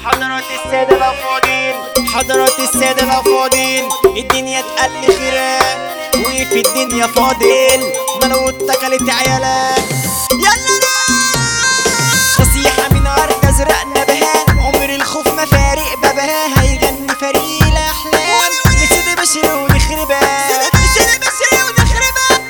حضرات السادة الأفاضل حضرات السادة الأفاضل الدنيا تقل خيرات وفي الدنيا فاضل ما لو اتكلت عيالك يلا نصيحة من أرض أزرق نبهان عمر الخوف ما فارق بابها هيغني فريق الأحلام نسيد بشر ونخربها نسيد بشر ونخربها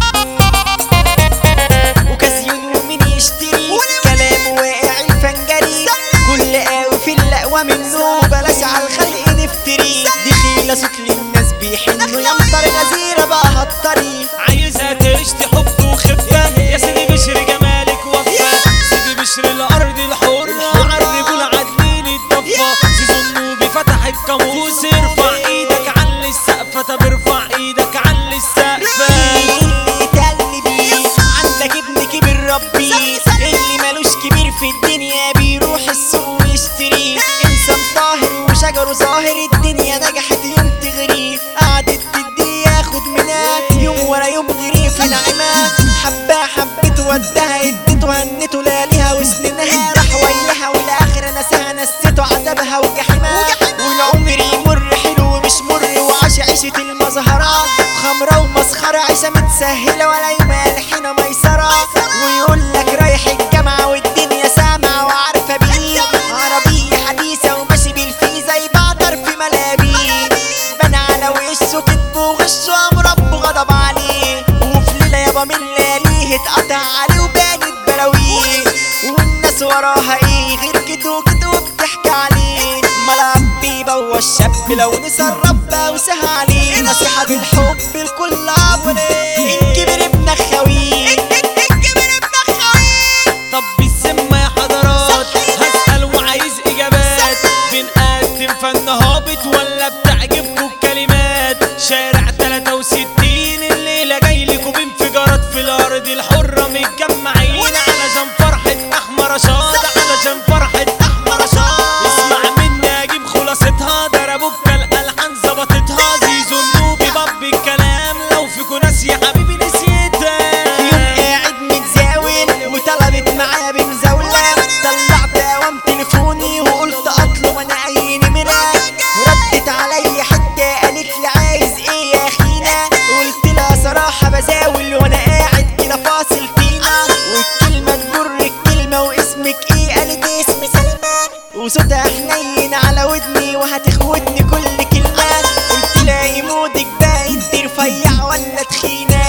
وكازيون ومين يشتري كلام واقع الفنجري كل قاوي في الأقوى منه بلاش على الخلق نفتري دي خيلة صوت للناس بيحنوا يا مطر غزيرة بقى هطري عايزها تشتي حب وخفة يا سيدي بشر جمالك وفة سيدي بشر الأرض الحرة عربوا العدلين الضفة سيزون نوبي فتح القاموس ارفع ايدك على السقفة طب ارفع ايدك على السقفة اللي يتقل بيه عندك ابن كبير ربي اللي ملوش كبير في الدنيا بيروح السوق ويشتري انسان طاهر وشجره ظاهر الدنيا نجحت يوم تغريه قعدت تدي ياخد منها يوم ورا يوم غيريه في نعمة حباه حبته ودها اديته هنته لياليها وسنينها راح وياها والاخر نساها نسيته عذابها وجحيمها والعمر يمر حلو مش مر وعاش عيشة المظهرات خمرة ومسخرة عيشة متسهلة ولا يمال حين ميسرة ويقول لك رايح الجامعة والدنيا سامعة وعارفة بيه عربية حديثة وماشي بالفيزا يبعتر في ملابيه بان على وشه كذب وغش وقام ربه غضب عليه وفي ليلة يابا من لياليه اتقطع عليه وبانت بلاويه والناس وراها ايه غير كده وكده وبتحكي عليه ملعب بيبوى الشاب لو نسرب بقى وسهى عليه نصيحة بالحب الكل عبري الكبر ابن خويه الكبر ابن خويه طب بالذمة يا حضرات هسأل وعايز إجابات بنقدم فن هابط ولا بتعجبكوا الكلمات شارع 63 الليلة جاي لكم بانفجارات في الأرض الحرة متجمعين علشان فرحة أحمر رشاد علشان فرحة أحمر رشاد اسمع مني أجيب خلاصتها ضربوك الألحان ظبطتها زيزو النوبي باب الكلام لو فيكوا ناس يا حبيبي نسيتها يوم قاعد متزاول وطلبت معايا بمزاولة طلعت قوام تليفوني وقلت اطلب انا اي نمرة ردت عليا حتى قالت لي عايز ايه يا اخينا قلت لها صراحة بزاول وانا قاعد كده فاصل فينا والكلمة تجر الكلمة واسمك ايه قالت اسمي سلمى وصوتها حنين على ودني وهتخوتني كل كلمة قلت لها يمودك بقى انت رفيع ولا تخينة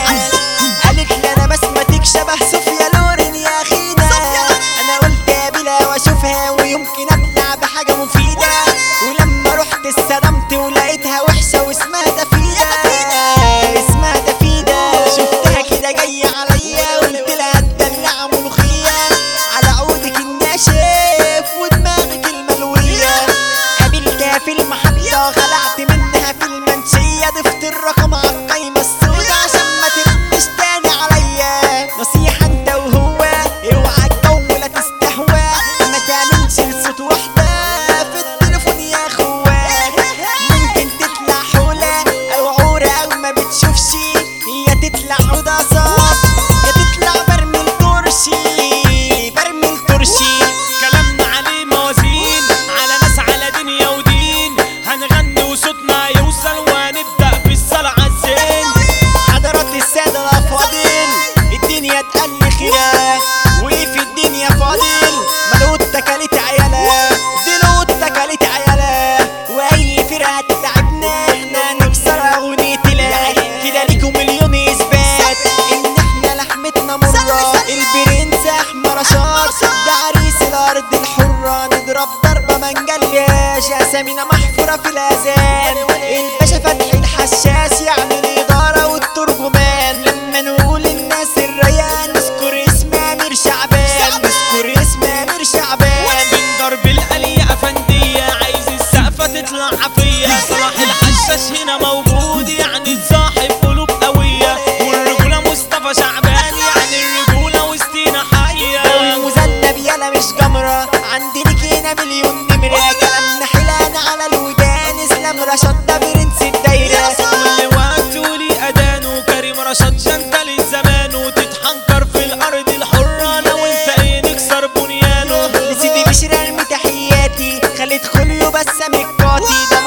قالت لي انا بسمتك شبه صوفيا لورين يا اخينا انا قلت اقابلها واشوفها ويمكن ابلع بحاجه مفيده ولما رحت اتصدمت ولقيتها وحشه واسمها دفيده اسمها دفيده شفتها كده جايه عليا قلت لها تدلع ملوخيه على عودك الناشف ودماغك الملويه قابلتها في المحطه خلعت منها في المنشيه ضفت الرقم على القايمه السوداء عشان ما ترنش تاني عليا نصيحه انت وهو اوعى الجو لا تستهوى ما تعملش لصوت واحده في التليفون يا اخوات ممكن تطلع حوله او عوره او ما بتشوفش يا تطلع عوده صاب يا تطلع برميل ترشي برميل ترشي كلامنا عليه موازين على ناس على دنيا ودين هنغني وصوتنا يوصل وهنبدأ بالصلاة عالزين حضرات السادة الأفاضل الدنيا تقل خيرات وفي الدنيا فاضل ملوت تكاليت عيالة دلوت تكاليت عيالة وأي فرقة تتعبنا احنا نكسرها ونقتلها كده ليكم مليون إثبات إن احنا لحمتنا مرة البرنس أحمر رشاد ده عريس الأرض الحرة نضرب ضربة ما نجلياش أسامينا محفورة في الأذان الباشا فتحي الحشاش يعني الإدارة والترجمان لما نقول الناس الريان نذكر اسم أمير شعبان نذكر اسم أمير شعبان من ضرب الآلية أفندية عايز السقفة تطلع عافية صلاح الحشاش هنا موجود يعني الصاحب قلوب قوية والرجولة مصطفى شعبان يعني الرجولة وسطينا حية المذنب يلا مش جمرة عندي ليك هنا مليون نمرة كلامنا حلان على الودان اسلام رشاد ده برنس الدايرة كل وقت ولي أذان وكريم رشاد جنتة للزمان وتتحنكر في الأرض الحرة أنا وأنت إيه نكسر بنيانه لسيدي بشر ارمي تحياتي قالت خليو بسام القاطي ده